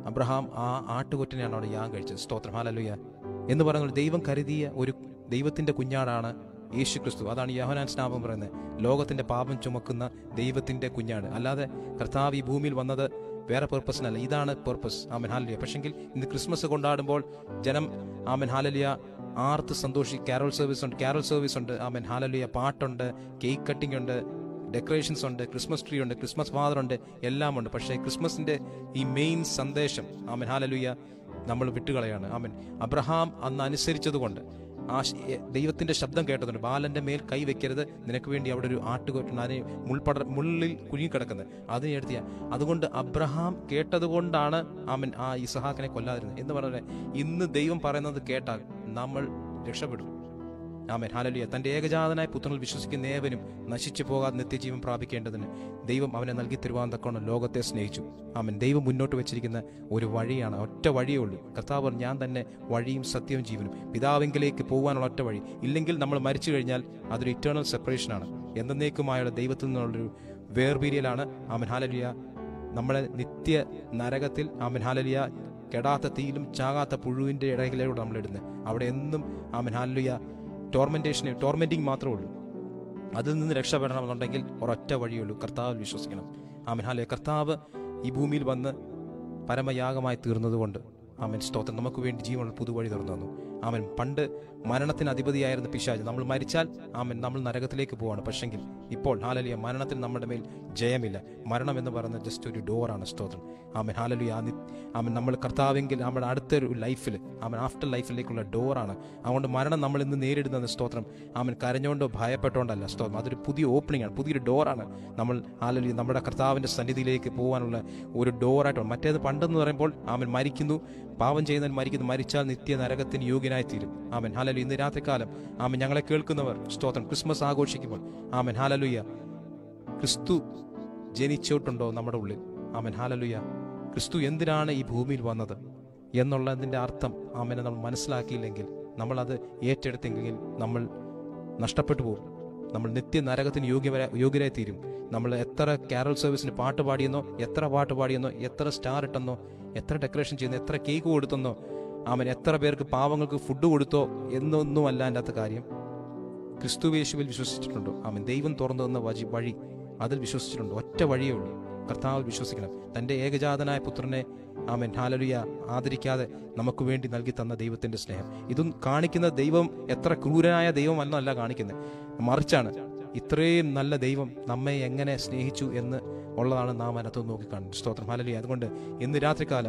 അബ്രഹാം ആ ആട്ടുകൊറ്റനെയാണ് അവിടെ യാഗം കഴിച്ചത് സ്തോത്രം ഹാലലുയ എന്ന് പറയുന്നത് ദൈവം കരുതിയ ഒരു ദൈവത്തിന്റെ കുഞ്ഞാടാണ് യേശു ക്രിസ്തു അതാണ് യോഹനാൻ സ്നാപം പറയുന്നത് ലോകത്തിന്റെ പാപം ചുമക്കുന്ന ദൈവത്തിന്റെ കുഞ്ഞാട് അല്ലാതെ കർത്താവ് ഈ ഭൂമിയിൽ വന്നത് വേറെ പർപ്പസിനല്ല ഇതാണ് പർപ്പസ് ആമൻ ഹാലലിയ പക്ഷെങ്കിൽ ഇന്ന് ക്രിസ്മസ് കൊണ്ടാടുമ്പോൾ ജനം ആമൻ ഹാലലിയ ആർത്ത് സന്തോഷി കാരോൾ സർവീസ് ഉണ്ട് കാരോൾ സർവീസ് ഉണ്ട് ആമൻ ഹാലലിയ പാട്ടുണ്ട് കേക്ക് കട്ടിംഗ് ഉണ്ട് ഡെക്കറേഷൻസ് ഉണ്ട് ക്രിസ്മസ് ട്രീ ഉണ്ട് ക്രിസ്മസ് ഫാദർ ഉണ്ട് എല്ലാം ഉണ്ട് പക്ഷേ ക്രിസ്മസിന്റെ ഈ മെയിൻ സന്ദേശം ആമൻ ഹാലലുയ നമ്മൾ വിട്ടുകളയാണ് ആമൻ അബ്രഹാം അന്ന് അനുസരിച്ചതുകൊണ്ട് ആ ശ- എ- ദൈവത്തിന്റെ ശബ്ദം കേട്ടതുണ്ട് ബാലന്റെ മേൽ കൈ വെക്കരുത് നിനക്ക് വേണ്ടി അവിടെ ഒരു ആട്ടുകൊറ്റൻ അതിന് മുൾപട മുള്ളിൽ കുരുങ്ങിക്കിടക്കുന്നത് അതിനെ എടുത്തിയ അതുകൊണ്ട് അബ്രഹാം കേട്ടതുകൊണ്ടാണ് ആമൻ ആ ഇസഹാക്കിനെ കൊല്ലാതിരുന്നത് എന്ന് പറഞ്ഞാൽ ഇന്ന് ദൈവം പറയുന്നത് കേട്ടാൽ നമ്മൾ രക്ഷപ്പെടും ആമേൻ ഹാലലിയ തന്റെ ഏകജാതനായ പുത്രനിൽ വിശ്വസിക്കുന്ന ഏവനും നശിച്ചു പോകാതെ നിത്യജീവൻ പ്രാപിക്കേണ്ടതിന് ദൈവം അവനെ നൽകി തരുവാൻ തക്കവണ്ണം ലോകത്തെ സ്നേഹിച്ചു ആമൻ ദൈവം മുന്നോട്ട് വെച്ചിരിക്കുന്ന ഒരു വഴിയാണ് ഒറ്റ വഴിയേ ഉള്ളൂ കർത്താവ് പറഞ്ഞു, ഞാൻ തന്നെ വഴിയും സത്യവും ജീവനും പിതാവെങ്കിലേക്ക് പോകാനുള്ള ഒറ്റ വഴി ഇല്ലെങ്കിൽ നമ്മൾ മരിച്ചു കഴിഞ്ഞാൽ അതൊരു ഇറ്റേണൽ സെപ്പറേഷനാണ് എന്നേക്കുമായുള്ള ദൈവത്തിൽ നിന്നുള്ളൊരു വേർപിരിയലാണ് ആമൻ ഹാലലിയ നമ്മളെ നിത്യ നരകത്തിൽ ആമൻ ഹാലലിയ കെടാത്ത തീയിലും ചാകാത്ത പുഴുവിന്റെ ഇടയിലൂടെ നമ്മൾ ഇടുന്നത് അവിടെ എന്നും ആമൻ ഹാലലിയ ടോർമെന്റേഷന് ടോർമെന്റിങ് മാത്രമേ ഉള്ളൂ അതിൽ നിന്ന് രക്ഷപ്പെടണമെന്നുണ്ടെങ്കിൽ ഒരൊറ്റ വഴിയുള്ളൂ കർത്താവിൽ വിശ്വസിക്കണം ആമൻ ഹാലെ കർത്താവ് ഈ ഭൂമിയിൽ വന്ന് പരമയാഗമായി തീർന്നതുകൊണ്ട് ആമൻ സ്തോത്രം നമുക്ക് വേണ്ടി ജീവനുള്ള പുതുവഴി തുറന്നു തന്നു ആമൻ പണ്ട് മരണത്തിന് അധിപതിയായിരുന്ന പിശാജ് നമ്മൾ മരിച്ചാൽ ആമൻ നമ്മൾ നരകത്തിലേക്ക് പോവാണ് പക്ഷെങ്കിൽ ഇപ്പോൾ ഹാലലിയ മരണത്തിന് നമ്മുടെ മേൽ ജയമില്ല മരണം എന്ന് പറയുന്നത് ജസ്റ്റ് ഒരു ഡോറാണ് സ്തോത്രം ആമൻ ഹാലലിയ ആ നി- ആമൻ നമ്മൾ കർത്താവെങ്കിൽ നമ്മുടെ അടുത്തൊരു ലൈഫിൽ ആമൻ ആഫ്റ്റർ ലൈഫിലേക്കുള്ള ഡോറാണ് അതുകൊണ്ട് മരണം നമ്മൾ ഇന്ന് നേരിടുന്നത് സ്തോത്രം ആമൻ കരഞ്ഞുകൊണ്ടോ ഭയപ്പെട്ടുകൊണ്ടല്ല സ്തോത്രം അതൊരു പുതിയ ഓപ്പണിംഗ് ആണ് പുതിയൊരു ഡോറാണ് നമ്മൾ ഹാലലി നമ്മുടെ കർത്താവിന്റെ സന്നിധിയിലേക്ക് പോകാനുള്ള ഒരു ഡോറായിട്ടാണ് മറ്റേത് പണ്ടെന്ന് പറയുമ്പോൾ ആമൻ മരിക്കുന്നു പാപം ചെയ്യുന്നവൻ മരിക്കുന്നു മരിച്ചാൽ നിത്യ നരകത്തിന് യോഗ്യനായി തീരും ആമൻ ഹാലലു ഇന്ന് രാത്രികാലം ആമൻ ഞങ്ങളെ കേൾക്കുന്നവർ സ്തോത്രം ക്രിസ്മസ് ആഘോഷിക്കുമ്പോൾ ആമൻ ഹാലലുയ്യ ക്രിസ്തു ജനിച്ചിട്ടുണ്ടോ നമ്മുടെ ഉള്ളിൽ ആമൻ ഹാലലുയ്യ ക്രിസ്തു എന്തിനാണ് ഈ ഭൂമിയിൽ വന്നത് എന്നുള്ളതിന്റെ അർത്ഥം ആമനെ നമ്മൾ മനസ്സിലാക്കിയില്ലെങ്കിൽ നമ്മൾ അത് ഏറ്റെടുത്തെങ്കിൽ നമ്മൾ നഷ്ടപ്പെട്ടു പോകും നമ്മൾ നിത്യ നരകത്തിന് യോഗ്യവര യോഗ്യരായി തീരും നമ്മൾ എത്ര കാരൽ സർവീസിന് പാട്ട് പാടിയെന്നോ എത്ര പാട്ട് പാടിയെന്നോ എത്ര സ്റ്റാർ ഇട്ടെന്നോ എത്ര ഡെക്കറേഷൻ ചെയ്യുന്നു എത്ര കേക്ക് കൊടുത്തെന്നോ ആമൻ എത്ര പേർക്ക് പാവങ്ങൾക്ക് ഫുഡ് കൊടുത്തോ എന്നൊന്നും അല്ല എൻ്റെ അകത്ത് കാര്യം ക്രിസ്തു യേശുവിൽ വിശ്വസിച്ചിട്ടുണ്ടോ ആമൻ ദൈവം തുറന്നു തന്ന വഴി വഴി അതിൽ വിശ്വസിച്ചിട്ടുണ്ടോ ഒറ്റ വഴിയേ ഉള്ളൂ കർത്താവിൽ വിശ്വസിക്കണം തന്റെ ഏകജാതനായ പുത്രനെ ആമൻ ഹാലലുയ ആദരിക്കാതെ നമുക്ക് വേണ്ടി നൽകി തന്ന ദൈവത്തിന്റെ സ്നേഹം ഇതും കാണിക്കുന്ന ദൈവം എത്ര ക്രൂരനായ ദൈവമല്ലെന്നല്ല കാണിക്കുന്നത് മറിച്ചാണ് ഇത്രയും നല്ല ദൈവം നമ്മെ എങ്ങനെ സ്നേഹിച്ചു എന്ന് ഉള്ളതാണ് നാം അതിനകത്ത് നോക്കി കാണുന്നത് സ്തോത്രം ഹാലലുയ അതുകൊണ്ട് ഇന്ന് രാത്രികാലം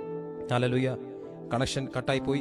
ഹാലലുയ കണക്ഷൻ കട്ടായിപ്പോയി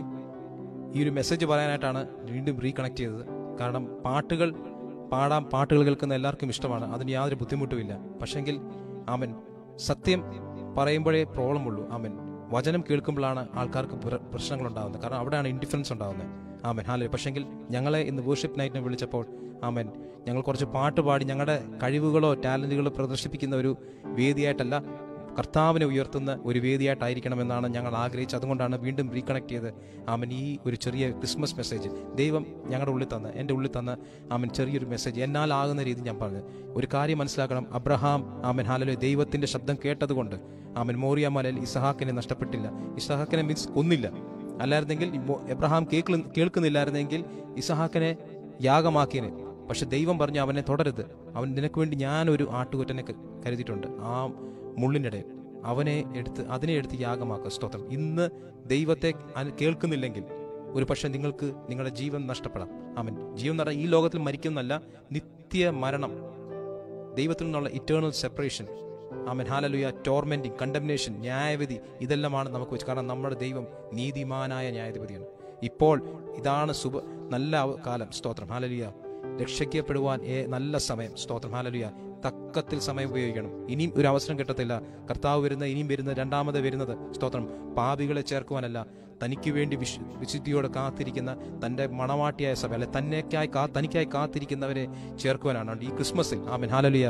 ഈ ഒരു മെസ്സേജ് പറയാനായിട്ടാണ് വീണ്ടും റീകണക്ട് ചെയ്തത് കാരണം പാട്ടുകൾ പാടാം പാട്ടുകൾ കേൾക്കുന്ന എല്ലാവർക്കും ഇഷ്ടമാണ് അതിന് യാതൊരു ബുദ്ധിമുട്ടുമില്ല പക്ഷെങ്കിൽ ആമൻ സത്യം പറയുമ്പോഴേ പ്രോബ്ലം ഉള്ളൂ ആമൻ വചനം കേൾക്കുമ്പോഴാണ് ആൾക്കാർക്ക് പ്ര- പ്രശ്നങ്ങൾ ഉണ്ടാകുന്നത് കാരണം അവിടെയാണ് ഇൻഡിഫറൻസ് ഉണ്ടാകുന്നത് ആമൻ ഹാലേ പക്ഷെങ്കിൽ ഞങ്ങളെ ഇന്ന് വേർഷിപ്പ് നൈറ്റിനെ വിളിച്ചപ്പോൾ ആമൻ ഞങ്ങൾ കുറച്ച് പാട്ട് പാടി ഞങ്ങളുടെ കഴിവുകളോ ടാലന്റുകളോ പ്രദർശിപ്പിക്കുന്ന ഒരു വേദിയായിട്ടല്ല കർത്താവിനെ ഉയർത്തുന്ന ഒരു വേദിയായിട്ടായിരിക്കണമെന്നാണ് ഞങ്ങൾ ആഗ്രഹിച്ചത് അതുകൊണ്ടാണ് വീണ്ടും റീകണക്ട് ചെയ്ത് ആമൻ ഈ ഒരു ചെറിയ ക്രിസ്മസ് മെസ്സേജ് ദൈവം ഞങ്ങളുടെ ഉള്ളിൽ തന്ന എൻ്റെ ഉള്ളിൽ തന്ന ആമൻ ചെറിയൊരു മെസ്സേജ് എന്നാൽ ആകുന്ന രീതി ഞാൻ പറഞ്ഞു ഒരു കാര്യം മനസ്സിലാക്കണം അബ്രഹാം ആമൻ ഹാലലെ ദൈവത്തിന്റെ ശബ്ദം കേട്ടതുകൊണ്ട് ആമൻ മോറിയ മലയിൽ ഇസഹാക്കിനെ നഷ്ടപ്പെട്ടില്ല ഇസഹാക്കിനെ മീൻസ് കൊന്നില്ല അല്ലായിരുന്നെങ്കിൽ ഈ മോ- എബ്രഹാം കേൾക്കു കേൾക്കുന്നില്ലായിരുന്നെങ്കിൽ ഇസഹാക്കിനെ യാഗമാക്കിയനെ പക്ഷെ ദൈവം പറഞ്ഞു അവനെ തുടരുത് അവൻ നിനക്ക് വേണ്ടി ഞാനൊരു ആട്ടുകൊറ്റനെ ക- കരുതിയിട്ടുണ്ട് ആ മുള്ളിനിടയിൽ അവനെ എടുത്ത് അതിനെ എടുത്ത് യാഗമാക്കുക സ്തോത്രം ഇന്ന് ദൈവത്തെ അന- കേൾക്കുന്നില്ലെങ്കിൽ ഒരു പക്ഷെ നിങ്ങൾക്ക് നിങ്ങളുടെ ജീവൻ നഷ്ടപ്പെടാം അവൻ ജീവൻ എന്ന് പറഞ്ഞാൽ ഈ ലോകത്തിൽ മരിക്കുന്നല്ല നിത്യ മരണം ദൈവത്തിൽ നിന്നുള്ള ഇറ്റേണൽ സെപ്പറേഷൻ ആമൻ ഹാലലുയ ടോർമെന്റിങ് കണ്ടംനേഷൻ ന്യായവിധി ഇതെല്ലാമാണ് നമുക്ക് വെച്ച് കാരണം നമ്മുടെ ദൈവം നീതിമാനായ ന്യായാധിപതിയാണ് ഇപ്പോൾ ഇതാണ് സുബ നല്ല അവ- കാലം സ്തോത്രം ഹാലലുയ രക്ഷിക്കപ്പെടുവാൻ ഏ- നല്ല സമയം സ്തോത്രം ഹാലലുയ തക്കത്തിൽ സമയം ഉപയോഗിക്കണം ഇനിയും ഒരു അവസരം കിട്ടത്തില്ല കർത്താവ് വരുന്ന ഇനിയും വരുന്ന രണ്ടാമത് വരുന്നത് സ്തോത്രം പാപികളെ ചേർക്കുവാനല്ല തനിക്ക് വേണ്ടി വിശു വിശുദ്ധിയോടെ കാത്തിരിക്കുന്ന തന്റെ മണവാട്ടിയായ സഭ അല്ലെ തന്നെക്കായി കാ തനിക്കായി കാത്തിരിക്കുന്നവരെ ചേർക്കുവാനാണ് അതുകൊണ്ട് ഈ ക്രിസ്മസിൽ ആമൻ ഹാലലുയ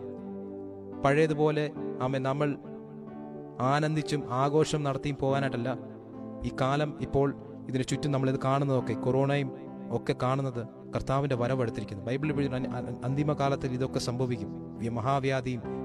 പഴയതുപോലെ ആമൻ നമ്മൾ ആനന്ദിച്ചും ആഘോഷം നടത്തിയും പോകാനായിട്ടല്ല ഈ കാലം ഇപ്പോൾ ഇതിന് ചുറ്റും നമ്മളിത് കാണുന്നതൊക്കെ കൊറോണയും ഒക്കെ കാണുന്നത് കർത്താവിന്റെ വരവെടുത്തിരിക്കുന്നു ബൈബിളിൽ എഴുതിയ അന്തിമ കാലത്തിൽ ഇതൊക്കെ സംഭവിക്കും വ്യ- മഹാവ്യാധിയും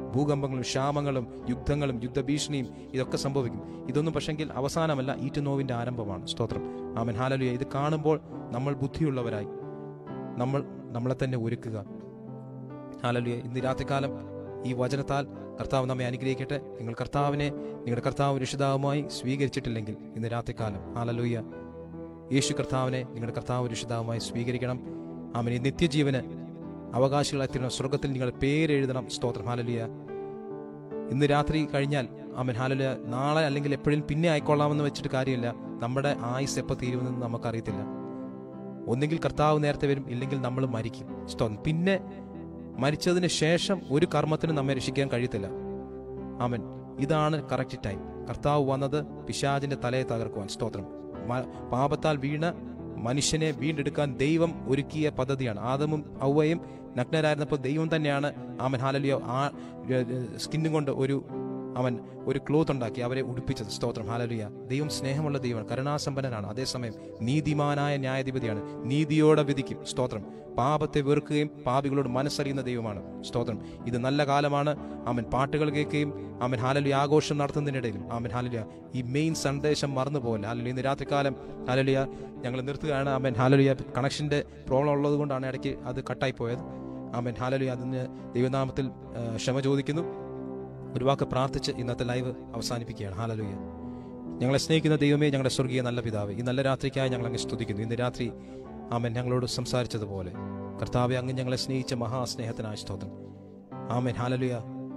ഭൂകമ്പങ്ങളും ക്ഷാമങ്ങളും യുദ്ധങ്ങളും യുദ്ധഭീഷണിയും ഇതൊക്കെ സംഭവിക്കും ഇതൊന്നും പക്ഷെങ്കിൽ അവസാനമല്ല ഈറ്റുനോവിൻ്റെ ആരംഭമാണ് സ്തോത്രം ആമൻ ഹാലലുയ ഇത് കാണുമ്പോൾ നമ്മൾ ബുദ്ധിയുള്ളവരായി നമ്മൾ നമ്മളെ തന്നെ ഒരുക്കുക ഹാലലുയ ഇന്ന് രാത്രികാലം ഈ വചനത്താൽ കർത്താവ് നമ്മെ അനുഗ്രഹിക്കട്ടെ നിങ്ങൾ കർത്താവിനെ നിങ്ങളുടെ കർത്താവ് രക്ഷിതാവുമായി സ്വീകരിച്ചിട്ടില്ലെങ്കിൽ ഇന്ന് രാത്രികാലം ഹാലലുയ യേശു കർത്താവിനെ നിങ്ങളുടെ കർത്താവ് രക്ഷിതാവുമായി സ്വീകരിക്കണം ആമൻ ഈ നിത്യജീവന് അവകാശികളായി തീരണം സ്വർഗത്തിൽ നിങ്ങളുടെ പേരെഴുതണം സ്തോത്രം ഹാലലുയ ഇന്ന് രാത്രി കഴിഞ്ഞാൽ ആമൻ ഹാലലുയ നാളെ അല്ലെങ്കിൽ എപ്പോഴും പിന്നെ ആയിക്കൊള്ളാമെന്ന് വെച്ചിട്ട് കാര്യമില്ല നമ്മുടെ ആയുസ് എപ്പോൾ തീരുമെന്ന് നമുക്കറിയത്തില്ല ഒന്നുകിൽ കർത്താവ് നേരത്തെ വരും ഇല്ലെങ്കിൽ നമ്മൾ മരിക്കും സ്തോത്രം പിന്നെ മരിച്ചതിന് ശേഷം ഒരു കർമ്മത്തിനും നമ്മെ രക്ഷിക്കാൻ കഴിയത്തില്ല ആമൻ ഇതാണ് കറക്റ്റ് ടൈം കർത്താവ് വന്നത് പിശാജിന്റെ തലയെ തകർക്കുവാൻ സ്തോത്രം മ- പാപത്താൽ വീണ മനുഷ്യനെ വീണ്ടെടുക്കാൻ ദൈവം ഒരുക്കിയ പദ്ധതിയാണ് ആദമും ഔവയും നഗ്നരായിരുന്നപ്പോൾ ദൈവം തന്നെയാണ് ആമൻ ഹാലലിയോ ആ സ്കിന്നും കൊണ്ട് ഒരു അവൻ ഒരു ക്ലോത്ത് ഉണ്ടാക്കി അവരെ ഉടുപ്പിച്ചത് സ്തോത്രം ഹാലലിയ ദൈവം സ്നേഹമുള്ള ദൈവമാണ് കരുണാസമ്പന്നനാണ് അതേസമയം നീതിമാനായ ന്യായാധിപതിയാണ് നീതിയോടെ വിധിക്കും സ്തോത്രം പാപത്തെ വെറുക്കുകയും പാപികളോട് മനസ്സറിയുന്ന ദൈവമാണ് സ്തോത്രം ഇത് നല്ല കാലമാണ് അവൻ പാട്ടുകൾ കേൾക്കുകയും അവൻ ഹാലലിയ ആഘോഷം നടത്തുന്നതിനിടയിലും അവൻ ഹാലലിയ ഈ മെയിൻ സന്ദേശം മറന്നു പോകല്ല ഹാലലിയ ഇന്ന് രാത്രികാലം ഹാലലിയ ഞങ്ങൾ നിർത്തുകയാണ് അവൻ ഹാലലിയ കണക്ഷന്റെ പ്രോബ്ലം ഉള്ളത് കൊണ്ടാണ് ഇടയ്ക്ക് അത് കട്ടായി പോയത് അവൻ ഹാലലിയ അതിന് ദൈവനാമത്തിൽ ആ, ക്ഷമ ചോദിക്കുന്നു ഒരു വാക്ക് പ്രാർത്ഥിച്ച് ഇന്നത്തെ ലൈവ് അവസാനിപ്പിക്കുകയാണ് ഹാലലുയ്യ ഞങ്ങളെ സ്നേഹിക്കുന്ന ദൈവമേ ഞങ്ങളുടെ സ്വർഗീയ നല്ല പിതാവ് ഈ നല്ല രാത്രിക്കായി ഞങ്ങൾ അങ്ങ് സ്തുതിക്കുന്നു ഇന്ന് രാത്രി ആമൻ ഞങ്ങളോട് സംസാരിച്ചതുപോലെ കർത്താവെ അങ്ങ് ഞങ്ങളെ സ്നേഹിച്ച മഹാസ്നേഹത്തിനായ സ്തോത്രം ആമൻ ഹാലലുയ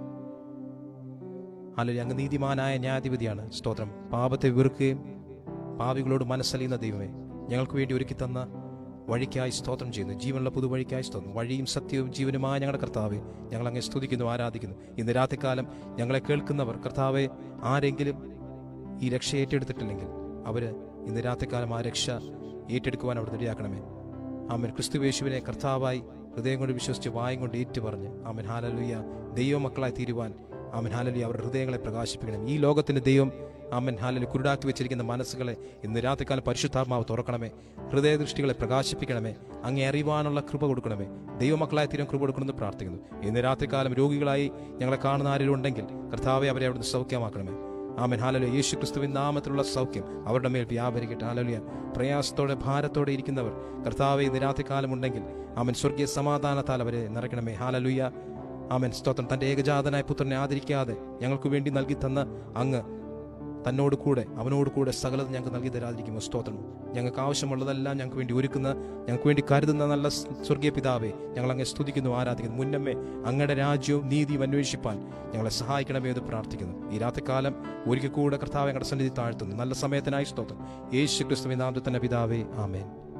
ഹാലലുയ അങ്ങ് നീതിമാനായ ന്യായാധിപതിയാണ് സ്തോത്രം പാപത്തെ വെറുക്കുകയും പാപികളോട് മനസ്സലിയുന്ന ദൈവമേ ഞങ്ങൾക്ക് വേണ്ടി ഒരുക്കി തന്ന വഴിക്കായി സ്തോത്രം ചെയ്യുന്നു ജീവനുള്ള പുതുവഴിക്കായി സ്തോത്രം വഴിയും സത്യവും ജീവനുമായ ഞങ്ങളുടെ കർത്താവെ ഞങ്ങൾ അങ്ങ് സ്തുതിക്കുന്നു ആരാധിക്കുന്നു ഇന്ന് രാത്രികാലം ഞങ്ങളെ കേൾക്കുന്നവർ കർത്താവെ ആരെങ്കിലും ഈ രക്ഷ ഏറ്റെടുത്തിട്ടില്ലെങ്കിൽ അവര് ഇന്ന് രാത്രികാലം ആ രക്ഷ ഏറ്റെടുക്കുവാൻ അവിടെ ഇടയാക്കണമേ ആമൻ ക്രിസ്തുവേശുവിനെ കർത്താവായി ഹൃദയം കൊണ്ട് വിശ്വസിച്ച് വായും കൊണ്ട് ഏറ്റുപറഞ്ഞ് ആമൻ ഹാലലുയ്യ ദൈവമക്കളായി തീരുവാൻ ആമൻ ഹാലലുയ അവരുടെ ഹൃദയങ്ങളെ പ്രകാശിപ്പിക്കണം ഈ ലോകത്തിന്റെ ദൈവം ആമൻ ഹാലലു കുരുടാക്കി വെച്ചിരിക്കുന്ന മനസ്സുകളെ ഇന്ന് രാത്രികാലം പരിശുദ്ധാത്മാവ് തുറക്കണമേ ഹൃദയദൃഷ്ടികളെ പ്രകാശിപ്പിക്കണമേ അങ്ങേ അറിയുവാനുള്ള കൃപ കൊടുക്കണമേ ദൈവമക്കളായി തീരും കൃപ കൊടുക്കണമെന്ന് പ്രാർത്ഥിക്കുന്നു ഇന്ന് രാത്രികാലം രോഗികളായി ഞങ്ങളെ കാണുന്ന ആരെങ്കിലും ഉണ്ടെങ്കിൽ കർത്താവെ അവരെ അവിടുന്ന് സൗഖ്യമാക്കണമേ ആമൻ ഹാലലുയ യേശു ക്രിസ്തുവിൻ നാമത്തിലുള്ള സൗഖ്യം അവരുടെ മേൽ വ്യാപരിക്കട്ടെ ഹാലലുയ പ്രയാസത്തോടെ ഭാരത്തോടെ ഇരിക്കുന്നവർ കർത്താവെ ഇന്ന് രാത്രികാലം ഉണ്ടെങ്കിൽ ആമൻ സ്വർഗീയ സമാധാനത്താൽ അവരെ നിറയ്ക്കണമേ ഹാലലുയ ആമൻ സ്തോത്രം തന്റെ ഏകജാതനായ പുത്രനെ ആദരിക്കാതെ ഞങ്ങൾക്ക് വേണ്ടി നൽകി തന്ന അങ്ങ് തന്നോട് കൂടെ അവനോട് കൂടെ സകലത് ഞങ്ങൾക്ക് നൽകി തരാതിരിക്കുമോ സ്തോത്രം ഞങ്ങൾക്ക് ആവശ്യമുള്ളതെല്ലാം ഞങ്ങൾക്ക് വേണ്ടി ഒരുക്കുന്ന ഞങ്ങൾക്ക് വേണ്ടി കരുതുന്ന നല്ല സ് സ്വർഗീയ പിതാവെ ഞങ്ങൾ അങ്ങ് സ്തുതിക്കുന്നു ആരാധിക്കുന്നു മുന്നമ്മേ അങ്ങയുടെ രാജ്യവും നീതിയും അന്വേഷിപ്പാൻ ഞങ്ങളെ സഹായിക്കണമേ എന്ന് പ്രാർത്ഥിക്കുന്നു ഈ രാത്രികാലം ഒരിക്കൽ കൂടെ കർത്താവ് ഞങ്ങളുടെ സന്നിധി താഴ്ത്തുന്നു നല്ല സമയത്തിനായി സ്തോത്രം യേശു ക്രിസ്തുവിൻ നാമത്തിൽ തന്നെ പിതാവേ ആമേൻ